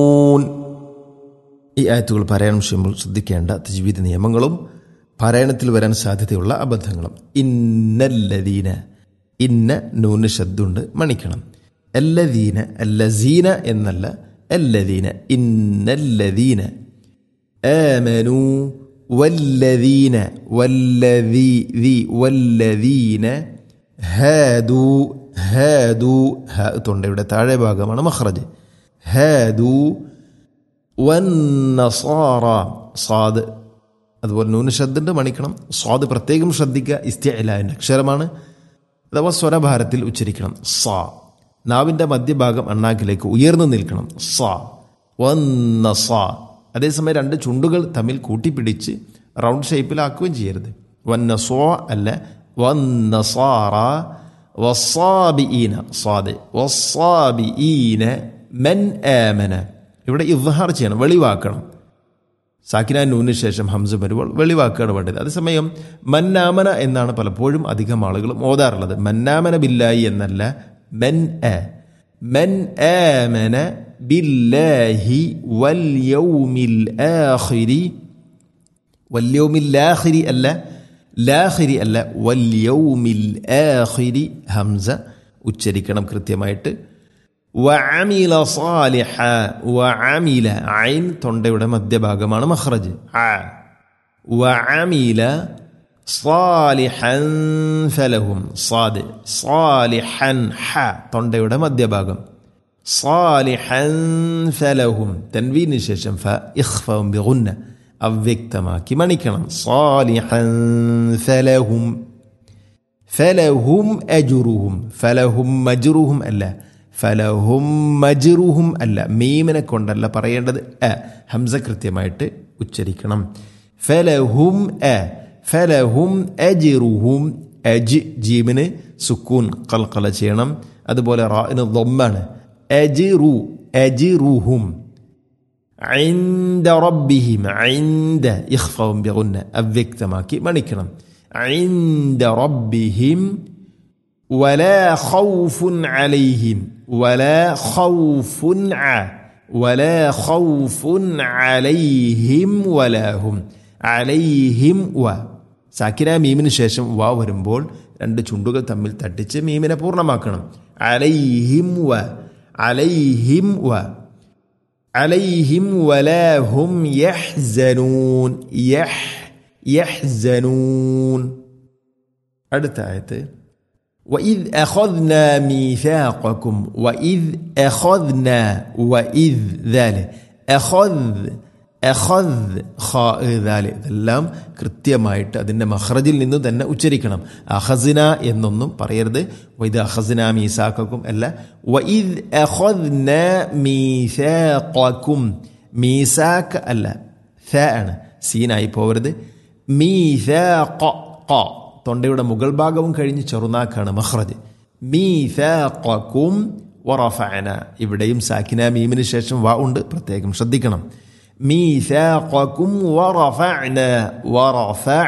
ഈ ആയത്തുകൾ പാരായണം ചെയ്യുമ്പോൾ ശ്രദ്ധിക്കേണ്ട തജ്വീദ് നിയമങ്ങളും പാരായണത്തിൽ വരാൻ സാധ്യതയുള്ള അബദ്ധങ്ങളും ഇന്നല്ലദീന ഇന്ന നൂന് ശബ്ദുണ്ട് മണിക്കണം അല്ലദീന അല്ലസീന എന്നല്ല അല്ലദീന ഇന്നല്ലദീന آمنوا والذين والذي ذي والذين ഹാദു ഹാദു ഹ തൊണ്ടയുടെ താഴെ ഭാഗമാണ് മഖ്റജ് ഹാദു വന്നസാറ സാദ് അതുപോലെ നൂന് ശബ്ദുണ്ട് മണിക്കണം സ്വാദ് പ്രത്യേകം ശ്രദ്ധിക്കുക ഇസ്തിഅലാൻ്റെ അക്ഷരമാണ് അഥവാ സ്വരഭാരത്തിൽ ഉച്ചരിക്കണം സ നാവിൻ്റെ മധ്യഭാഗം അണ്ണാക്കിലേക്ക് ഉയർന്നു നിൽക്കണം സ വന്നസ അതേസമയം രണ്ട് ചുണ്ടുകൾ തമ്മിൽ കൂട്ടിപ്പിടിച്ച് റൗണ്ട് ഷേപ്പിലാക്കുകയും ചെയ്യരുത് വന്നസോ അല്ല വന്നസാറ വസാബിഈന സ്വാദ് വസാബിഈന മൻ ആമന ഇവിടെ ഇവഹാർ ചെയ്യണം വെളിവാക്കണം സാക്കിന നൂന് ശേഷം ഹംസ വരുമ്പോൾ വെളിവാക്കുകയാണ് വേണ്ടത് അതേസമയം മന്നാമന എന്നാണ് പലപ്പോഴും അധികം ആളുകളും ഓതാറുള്ളത് മന്നാമന ബില്ലായി എന്നല്ല മൻ എ മൻ ആമന ബില്ലാഹി വൽ യൗമിൽ ആഖിരി വൽ യൗമിൽ ആഖിരി അല്ല ലാഖിരി അല്ല വൽ യൗമിൽ ആഖിരി ഹംസ ഉച്ചരിക്കണം കൃത്യമായിട്ട് വഅമില സാലിഹ വഅമില ഐൻ തൊണ്ടയുടെ മധ്യഭാഗമാണ് മഖ്റജ് ആ വഅമില സാലിഹൻ ഫലഹും സാദ് സാലിഹൻ ഹ തൊണ്ടയുടെ മധ്യഭാഗം സാലിഹൻ ഫലഹും തൻവീന് ശേഷം ഫ ഇഖ്ഫവും ബിഗുന്ന അവ്യക്തമാക്കി മണിക്കണം സാലിഹൻ ഫലഹും ഫലഹും അജുറുഹും ഫലഹും മജുറുഹും അല്ല ഫലഹും മജുറുഹും അല്ല മീമിനെ കൊണ്ടല്ല പറയേണ്ടത് അ ഹംസ കൃത്യമായിട്ട് ഉച്ചരിക്കണം ഫലഹും അ ഫലഹും അജിറുഹും അജ് ജീമിന് സുക്കൂൻ കൽക്കല ചെയ്യണം അതുപോലെ റാഇന് ദൊമ്മാണ് അജിറു അജിറുഹും عند ربهم عند إخفاء بغنة أفكتماكي مانيكرم عند ربهم ولا خوف عليهم ولا خوف ع ولا خوف عليهم ولا هم عليهم و സാക്കിന മീമിന് ശേഷം വാ വരുമ്പോൾ രണ്ട് ചുണ്ടുകൾ തമ്മിൽ തട്ടിച്ച് മീമിനെ പൂർണ്ണമാക്കണം അലൈഹിം വ അലൈഹിം വ عليهم ولا هم يحزنون يح يحزنون അടുത്ത ആയത്ത് وإذ أخذنا ميثاقكم وإذ أخذنا وإذ ذلك أخذ أخذ خاء ذلك ഇതെല്ലാം കൃത്യമായിട്ട് അതിൻ്റെ മഹ്റജിൽ നിന്ന് തന്നെ ഉച്ചരിക്കണം അഹസിന എന്നൊന്നും പറയരുത് വൈദ് അഹസിന മീസാക്കും അല്ല വൈദ് അഖദ്ന മീസാഖക്കും മീസാക്ക് അല്ല ഥ ആണ് സീനായി പോവരുത് മീസാഖ ഖ തൊണ്ടയുടെ മുകൾ ഭാഗവും കഴിഞ്ഞ് ചെറുനാക്കാണ് മഹ്റജ് മീസാഖക്കും വറഫഅന ഇവിടെയും സാക്കിന മീമിന് ശേഷം വാ ഉണ്ട് പ്രത്യേകം ശ്രദ്ധിക്കണം ميثاقكم ورفعنا ورفع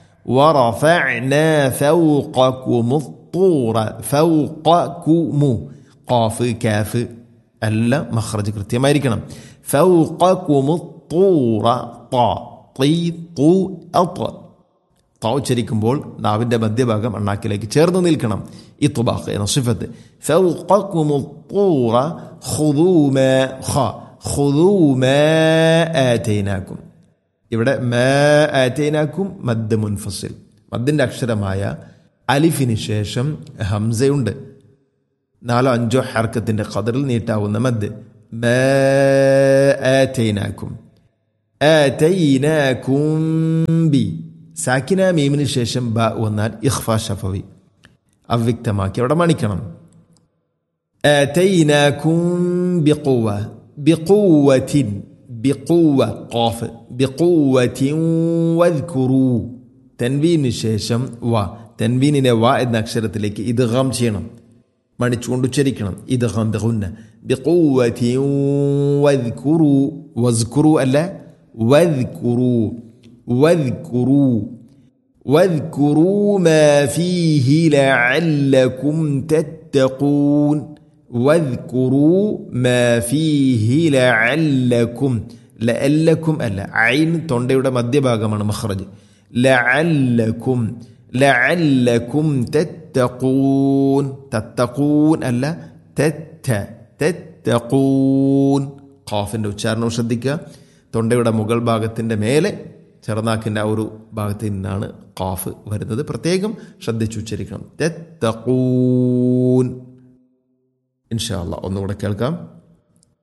ورفعنا فوقكم الطور فوقكم قاف كاف ألا مخرج കൃത്യമായിരിക്കണം فوقكم الطور ط طي طو أط ط ഉച്ചരിക്കുമ്പോൾ നാവിൻ്റെ മധ്യഭാഗം അണ്ണാക്കിലേക്ക് ചേർന്ന് നിൽക്കണം ഇത്തുബാഖ് എന്ന സിഫത്ത് فوقكم الطور خذوا ما خ ഖുദൂ മാ ആറ്റൈനാക്കും ഇവിടെ മാ ആറ്റൈനാക്കും മദ് മുൻഫസിൽ മദ്ദിൻ്റെ അക്ഷരമായ അലിഫിന് ശേഷം ഹംസയുണ്ട് നാലോ അഞ്ചോ ഹർക്കത്തിൻ്റെ ഖദറിൽ നീട്ടാവുന്ന മദ് മാ ആറ്റൈനാക്കും ആറ്റൈനാക്കും ബി സാക്കിന മീമിന് ശേഷം ബ വന്നാൽ ഇഖ്ഫ ഷഫവി അവ്യക്തമാക്കി അവിടെ മണിക്കണം ആറ്റൈനാക്കും ബിഖുവ بقوة بقوة قاف بقوة واذكروا تنوين ശേഷം വ തൻവീനിനെ വ എന്ന അക്ഷരത്തിലേക്ക് ഇദ്ഗാം ചെയ്യണം മണിച്ചുകൊണ്ട് ഉച്ചരിക്കണം ഇദ്ഗാം ബിഗുന്ന بقوة واذكروا واذكروا അല്ല واذكروا واذكروا واذكروا ما فيه لعلكم تتقون വദ്കുറു മാ ഫീഹി ലഅല്ലക്കും ലഅല്ലക്കും അല്ല ഐൻ തൊണ്ടയുടെ മധ്യഭാഗമാണ് മഖ്റജ് ലഅല്ലക്കും ലഅല്ലക്കും തത്തഖൂൻ തത്തഖൂൻ അല്ല തെറ്റ തെത്തഖൂൻ ഖാഫിൻ്റെ ഉച്ചാരണം ശ്രദ്ധിക്കുക തൊണ്ടയുടെ മുകൾ ഭാഗത്തിൻ്റെ മേലെ ചെറുനാക്കിൻ്റെ ആ ഒരു ഭാഗത്ത് നിന്നാണ് ഖാഫ് വരുന്നത് പ്രത്യേകം ശ്രദ്ധിച്ചുച്ചരിക്കണം തെത്തഖൂൻ ഇൻഷാ അല്ലാ ഒന്നുകൂടെ കേൾക്കാം